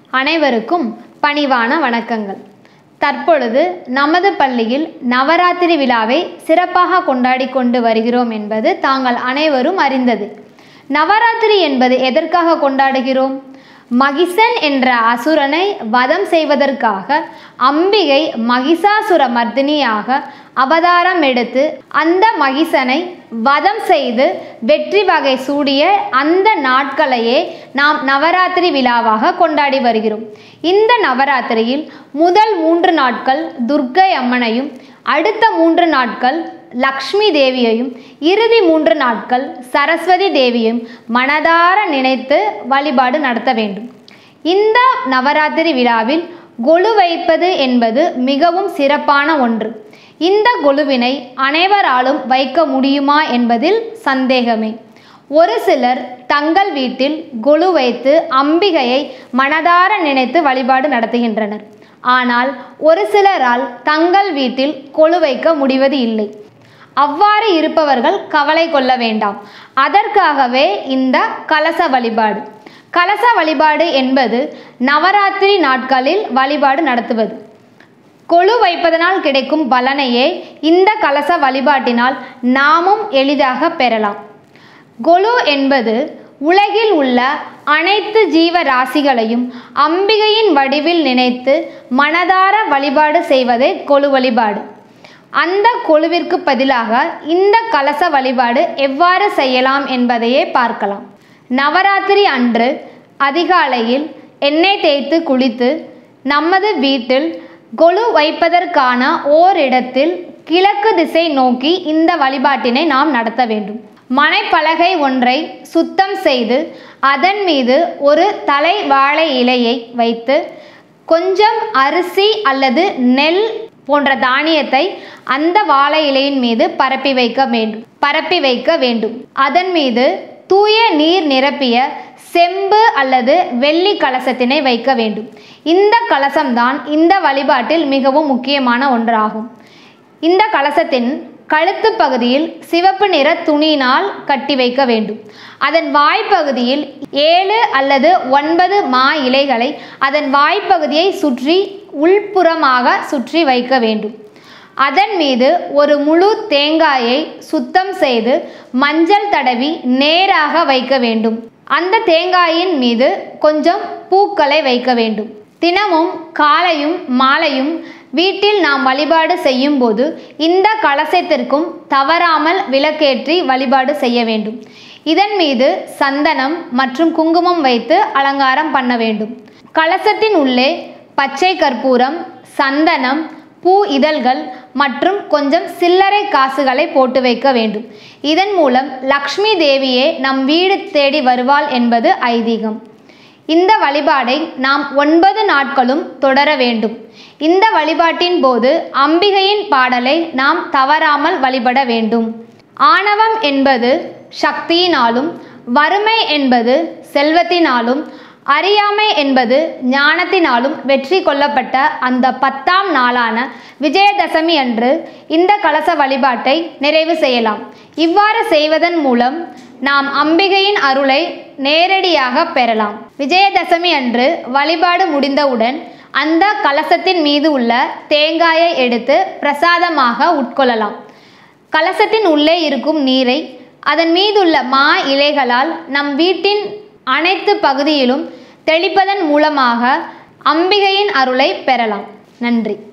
அனைவருக்கும் பணிவான வணக்கங்கள் தற்பொழுது நமது பள்ளியில் நவராத்திரி விழாவை சிறப்பாக கொண்டாடி கொண்டு வருகிறோம் என்பது தாங்கள் அனைவரும் அறிந்தது நவராத்திரி என்பது எதற்காக கொண்டாடுகிறோம் மகிஷன் என்ற அசுரனை வதம் செய்வதற்காக அம்பிகை மகிஷாசுர மர்தினியாக அவதாரம் எடுத்து அந்த மகிஷனை வதம் செய்து வெற்றி வகை சூடிய அந்த நாட்களையே நாம் நவராத்திரி விழாவாக கொண்டாடி வருகிறோம் இந்த நவராத்திரியில் முதல் மூன்று நாட்கள் துர்க்கை அம்மனையும் அடுத்த மூன்று நாட்கள் லக்ஷ்மி தேவியையும் இறுதி மூன்று நாட்கள் சரஸ்வதி தேவியையும் மனதார நினைத்து வழிபாடு நடத்த வேண்டும் இந்த நவராத்திரி விழாவில் கொலு வைப்பது என்பது மிகவும் சிறப்பான ஒன்று இந்த கொலுவினை அனைவராலும் வைக்க முடியுமா என்பதில் சந்தேகமே ஒரு சிலர் தங்கள் வீட்டில் கொலு வைத்து அம்பிகையை மனதார நினைத்து வழிபாடு நடத்துகின்றனர் ஆனால் ஒரு சிலரால் தங்கள் வீட்டில் கொலு வைக்க முடிவது இல்லை அவ்வாறு இருப்பவர்கள் கவலை கொள்ள வேண்டாம் அதற்காகவே இந்த கலச வழிபாடு கலச வழிபாடு என்பது நவராத்திரி நாட்களில் வழிபாடு நடத்துவது கொலு வைப்பதனால் கிடைக்கும் பலனையே இந்த கலச வழிபாட்டினால் நாமும் எளிதாக பெறலாம் கொலு என்பது உலகில் உள்ள அனைத்து ஜீவ ராசிகளையும் அம்பிகையின் வடிவில் நினைத்து மனதார வழிபாடு செய்வதே கொலு வழிபாடு அந்த கொலுவிற்கு பதிலாக இந்த கலச வழிபாடு எவ்வாறு செய்யலாம் என்பதையே பார்க்கலாம் நவராத்திரி அன்று அதிகாலையில் எண்ணெய் தேய்த்து குளித்து நமது வீட்டில் கொலு வைப்பதற்கான ஓரிடத்தில் கிழக்கு திசை நோக்கி இந்த வழிபாட்டினை நாம் நடத்த வேண்டும் மனைப்பலகை ஒன்றை சுத்தம் செய்து அதன் மீது ஒரு தலை வாழை இலையை வைத்து கொஞ்சம் அரிசி அல்லது நெல் போன்ற தானியத்தை அந்த வாழை இலையின் மீது பரப்பி வைக்க வேண்டும் பரப்பி வைக்க வேண்டும் அதன் மீது தூய நீர் நிரப்பிய செம்பு அல்லது வெள்ளி கலசத்தினை வைக்க வேண்டும் இந்த கலசம்தான் இந்த வழிபாட்டில் மிகவும் முக்கியமான ஒன்றாகும் இந்த கலசத்தின் கழுத்து பகுதியில் சிவப்பு நிற துணியினால் கட்டி வைக்க வேண்டும் அதன் வாய்ப்பகுதியில் ஏழு அல்லது ஒன்பது மா இலைகளை அதன் வாய்ப்பகுதியை சுற்றி உள்புறமாக சுற்றி வைக்க வேண்டும் அதன் மீது ஒரு முழு தேங்காயை சுத்தம் செய்து மஞ்சள் தடவி நேராக வைக்க வேண்டும் அந்த தேங்காயின் மீது கொஞ்சம் பூக்களை வைக்க வேண்டும் தினமும் காலையும் மாலையும் வீட்டில் நாம் வழிபாடு செய்யும் போது இந்த கலசத்திற்கும் தவறாமல் விளக்கேற்றி வழிபாடு செய்ய வேண்டும் இதன் மீது சந்தனம் மற்றும் குங்குமம் வைத்து அலங்காரம் பண்ண வேண்டும் கலசத்தின் உள்ளே பச்சை கற்பூரம் சந்தனம் பூ இதழ்கள் மற்றும் கொஞ்சம் சில்லறை காசுகளை போட்டு வைக்க வேண்டும் இதன் மூலம் லக்ஷ்மி தேவியே நம் வீடு தேடி வருவாள் என்பது ஐதீகம் இந்த வழிபாடை நாம் ஒன்பது நாட்களும் தொடர வேண்டும் இந்த வழிபாட்டின் போது அம்பிகையின் பாடலை நாம் தவறாமல் வழிபட வேண்டும் ஆணவம் என்பது சக்தியினாலும் வறுமை என்பது செல்வத்தினாலும் அறியாமை என்பது ஞானத்தினாலும் வெற்றி கொள்ளப்பட்ட அந்த பத்தாம் நாளான விஜயதசமி அன்று இந்த கலச வழிபாட்டை நிறைவு செய்யலாம் இவ்வாறு செய்வதன் மூலம் நாம் அம்பிகையின் அருளை நேரடியாக பெறலாம் விஜயதசமி அன்று வழிபாடு முடிந்தவுடன் அந்த கலசத்தின் மீது உள்ள தேங்காயை எடுத்து பிரசாதமாக உட்கொள்ளலாம் கலசத்தின் உள்ளே இருக்கும் நீரை அதன் மீதுள்ள மா இலைகளால் நம் வீட்டின் அனைத்து பகுதியிலும் தெளிப்பதன் மூலமாக அம்பிகையின் அருளை பெறலாம் நன்றி